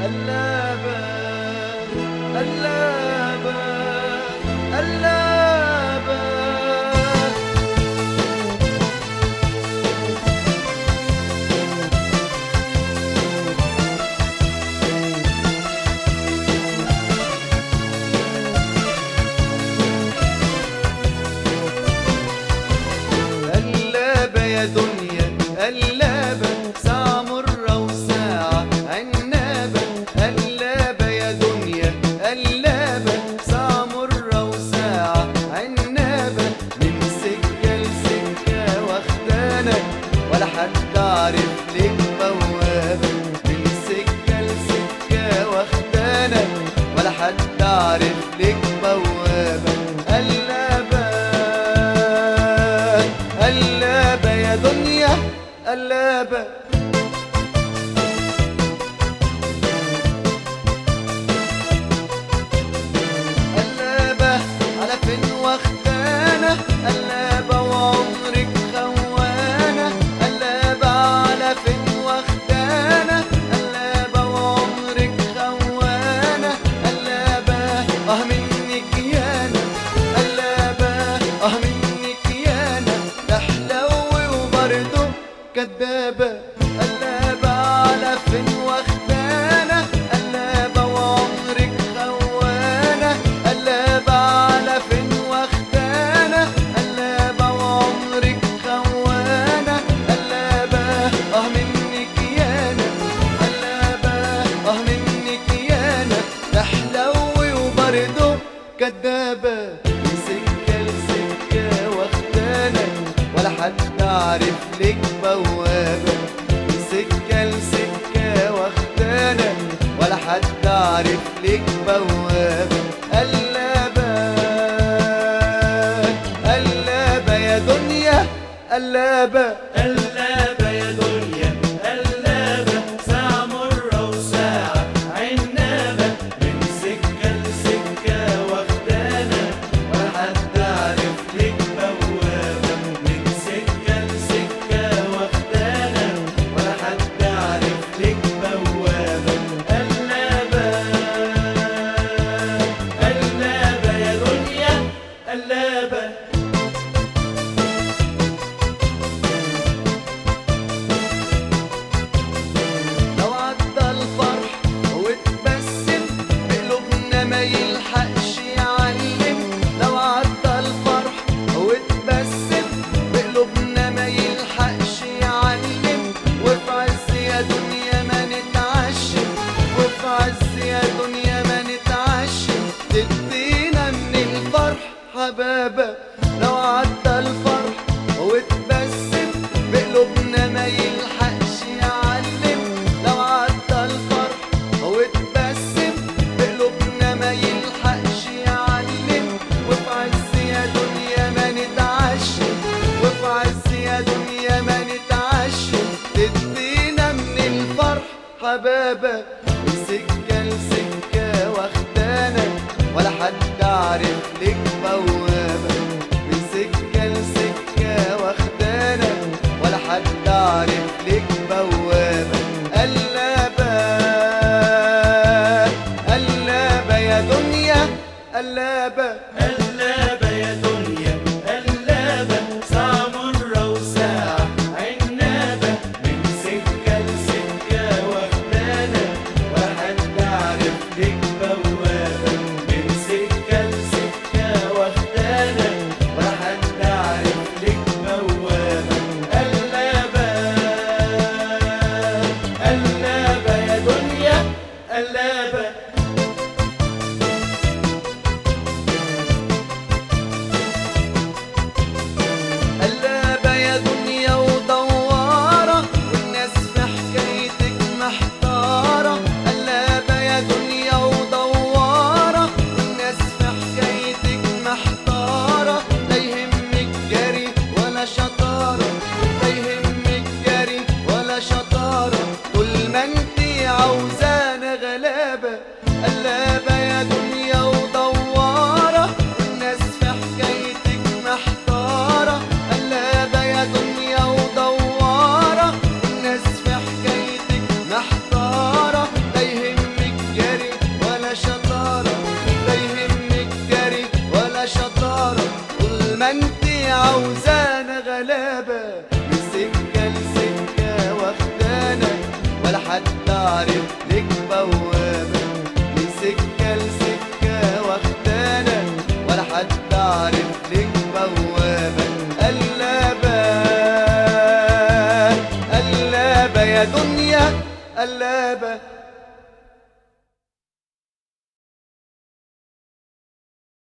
قلابة قلابة قلابة قلابة يا دنيا قلابة ساعة مرة وساعة عنابة قلابة يا دنيا قلابة ساعة مرة وساعة عنابة من سكة لسكة واخدانا ولا حد عارف ليك بوابة من سكة لسكة واخدانا ولا حد عارف ليك بوابة قلابة قلابة يا دنيا قلابة قلابة على فين واخدانا قلابة وعمرك خوانة قلابة على فين واخدانا قلابة وعمرك خوانة قلابة اه منك يانا قلابة اه منك يانا تحلوي وبرضه كدابة قلابة على فين واخدانا قلابة وعمرك خوانة قلابة على فين واخدانا قلابة وعمرك خوانة قلابة اه منك يانا قلابة اه منك يانا تحلوي وبرضه كدابة من سكة لسكة واخدانا ولا حد عارف ليك بوابة من سكة لسكة واخدانا ولا حد عارف ليك بوابة قلابة قلابة يا دنيا قلابة قلابة يا دنيا قلابة ساعة مرة وساعة عنابة من سكة لسكة واخدانا ولا حد عارف ليك بوابة من سكة لسكة واخدانا ولا حد عارف ليك بوابة قلابة قلابة يا دنيا قلابة لو عدى الفرح واتبسم بقلوبنا ما يلحقش يعلم لو عدى الفرح واتبسم بقلوبنا ما يلحقش يعلم وفي عز يا دنيا ما نتعشم وفي عز يا دنيا ما نتعشم تدينا من الفرح حبابة لو عدى الفرح واتبسم بقلوبنا ما يلحقش يعلم لو عدى الفرح واتبسم بقلوبنا ما يلحقش يعلم وفي عز يا دنيا ما نتعشم وفي عز يا دنيا ما نتعشم تدينا من الفرح حبابة من سكة لسكة واخدانا ولا حد عارف ليك بوابة من سكة لسكة واخدانا ولا حد عارف ليك بوابة قلابة قلابة يا دنيا قلابة قلابة يا دنيا قلابة ساعة مرة وساعة عنابة من سكة لسكة واخدانا ولا حد عارف ليك بوابة من سكة لسكة واخدانا ولا حد عارف ليك بوابة قلابة قلابة يا دنيا قلابة قلابة يا دنيا ودوارة والناس في حكايتك محتارة قلابة يا دنيا ودوارة والناس في حكايتك محتارة لا يهمك جري ولا شطارة لا يهمك جري ولا شطارة طول ما انتي عاوزانا غلابة قلابة يا دنيا ودوارة والناس في حكايتك محتارة قلابة يا دنيا ودوارة الناس في حكايتك محتارة لا يهمك ليه عاوزانا غلابة من سكة لسكة واخدانا ولا حد عارف لك بوابة من سكة لسكة واخدانا ولا حد عارف لك بوابة قلابة قلابة يا دنيا قلابة